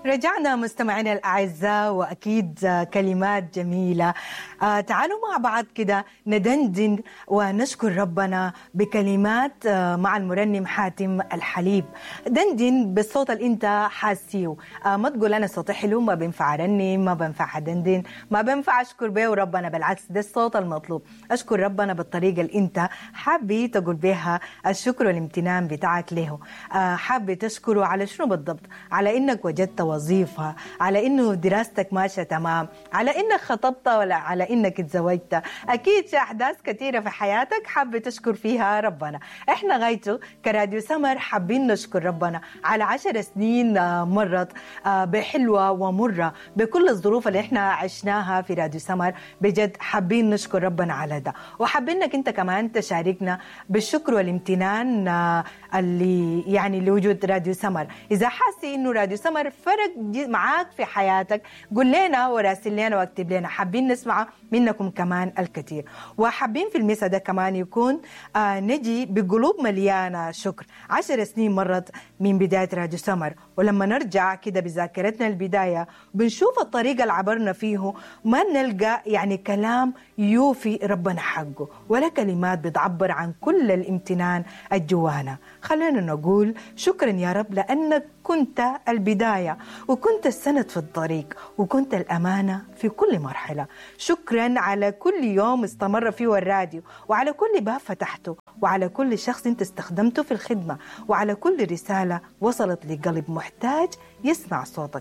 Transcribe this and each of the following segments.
رجعنا مستمعينا الأعزاء وأكيد كلمات جميلة آه تعالوا مع بعض كده ندندن ونشكر ربنا بكلمات آه مع المرنم حاتم الحليب دندن بالصوت اللي انت حاسيه آه ما تقول أنا صوتي حلو ما بينفع أرنم ما بينفع أدندن ما بينفع أشكر بيه ربنا بالعكس ده الصوت المطلوب أشكر ربنا بالطريقة اللي انت حابي تقول بها الشكر والامتنان بتاعك له آه حابي تشكره على شنو بالضبط على انك وجدت وظيفه على انه دراستك ماشيه تمام على انك خطبت ولا على انك تزوجت اكيد في احداث كثيره في حياتك حابه تشكر فيها ربنا احنا غايته كراديو سمر حابين نشكر ربنا على عشر سنين آه، مرت آه، بحلوه ومره بكل الظروف اللي احنا عشناها في راديو سمر بجد حابين نشكر ربنا على ده وحابين انك انت كمان تشاركنا بالشكر والامتنان آه، اللي يعني لوجود راديو سمر اذا حاسي انه راديو سمر فرق ج- معاك في حياتك قول لنا وراسل لنا واكتب لنا حابين نسمع منكم كمان الكثير وحابين في المسا ده كمان يكون آه نجي بقلوب مليانه شكر عشر سنين مرت من بدايه راديو سمر ولما نرجع كده بذاكرتنا البدايه بنشوف الطريقه اللي عبرنا فيه ما نلقى يعني كلام يوفي ربنا حقه ولا كلمات بتعبر عن كل الامتنان الجوانا خلينا نقول شكرا يا رب لأنك كنت البداية وكنت السند في الطريق وكنت الأمانة في كل مرحلة شكرا على كل يوم استمر فيه الراديو وعلى كل باب فتحته وعلى كل شخص انت استخدمته في الخدمة وعلى كل رسالة وصلت لقلب محتاج يسمع صوتك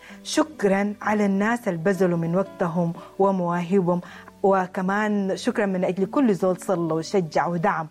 شكرا على الناس اللي بذلوا من وقتهم ومواهبهم وكمان شكرا من اجل كل زول صلى وشجع ودعم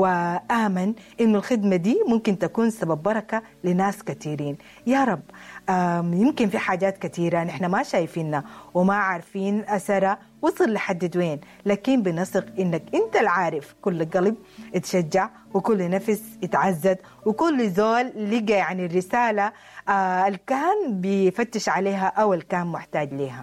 وامن انه الخدمه دي ممكن تكون سبب بركه لناس كثيرين يا رب آم، يمكن في حاجات كثيره نحن ما شايفينها وما عارفين اثرها وصل لحد وين لكن بنثق انك انت العارف كل قلب اتشجع وكل نفس اتعزد وكل زول لقى يعني الرساله آه اللي كان بيفتش عليها او اللي كان محتاج ليها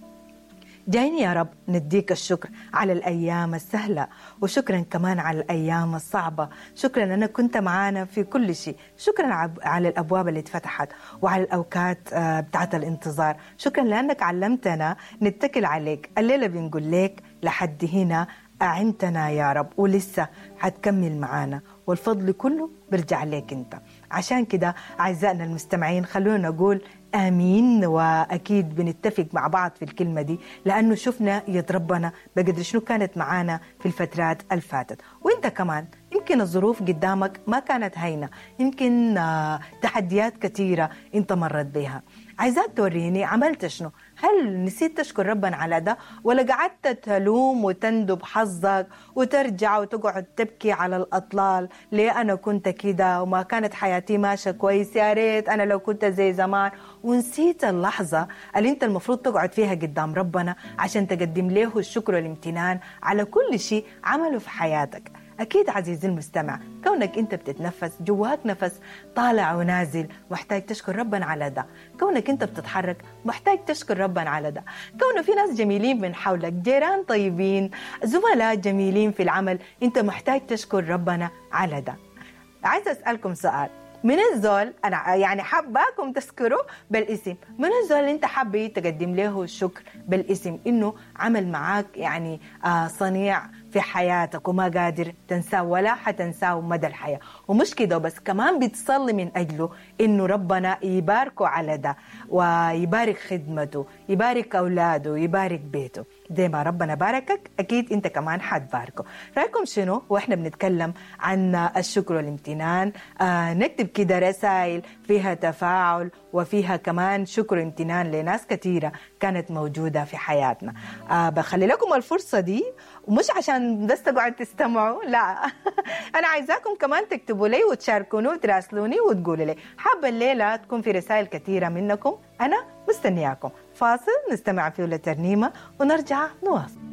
جايين يا رب نديك الشكر على الأيام السهلة وشكرا كمان على الأيام الصعبة شكرا أنك كنت معانا في كل شيء شكرا عب- على الأبواب اللي اتفتحت وعلى الأوقات آه، بتاعت الانتظار شكرا لأنك علمتنا نتكل عليك الليلة بنقول لك لحد هنا أعنتنا يا رب ولسه حتكمل معانا والفضل كله برجع لك انت عشان كده اعزائنا المستمعين خلونا نقول امين واكيد بنتفق مع بعض في الكلمه دي لانه شفنا يد ربنا بقدر شنو كانت معانا في الفترات الفاتت وانت كمان يمكن الظروف قدامك ما كانت هينه يمكن آه، تحديات كثيره انت مرت بها عايزاك توريني عملت شنو هل نسيت تشكر ربنا على ده ولا قعدت تلوم وتندب حظك وترجع وتقعد تبكي على الأطلال ليه أنا كنت كده وما كانت حياتي ماشية كويس يا ريت أنا لو كنت زي زمان ونسيت اللحظة اللي أنت المفروض تقعد فيها قدام ربنا عشان تقدم له الشكر والامتنان على كل شيء عمله في حياتك أكيد عزيزي المستمع كونك أنت بتتنفس جواك نفس طالع ونازل محتاج تشكر ربنا على ده كونك أنت بتتحرك محتاج تشكر ربنا على ده كونه في ناس جميلين من حولك جيران طيبين زملاء جميلين في العمل أنت محتاج تشكر ربنا على ده عايزة أسألكم سؤال من الزول انا يعني حاباكم تذكروا بالاسم من الزول اللي انت حابب تقدم له الشكر بالاسم انه عمل معاك يعني آه صنيع في حياتك وما قادر تنساه ولا حتنساه مدى الحياه ومش كده وبس كمان بتصلي من اجله انه ربنا يباركه على ده ويبارك خدمته يبارك اولاده يبارك بيته زي ما ربنا باركك اكيد انت كمان حتباركه رايكم شنو واحنا بنتكلم عن الشكر والامتنان آه نكتب كده رسائل فيها تفاعل وفيها كمان شكر وامتنان لناس كثيرة كانت موجودة في حياتنا آه بخلي لكم الفرصة دي ومش عشان بس تقعد تستمعوا لا أنا عايزاكم كمان تكتبوا لي وتشاركوني وتراسلوني وتقولوا لي حابة الليلة تكون في رسائل كثيرة منكم أنا مستنياكم فاصل نستمع فيه لترنيمة ونرجع نواصل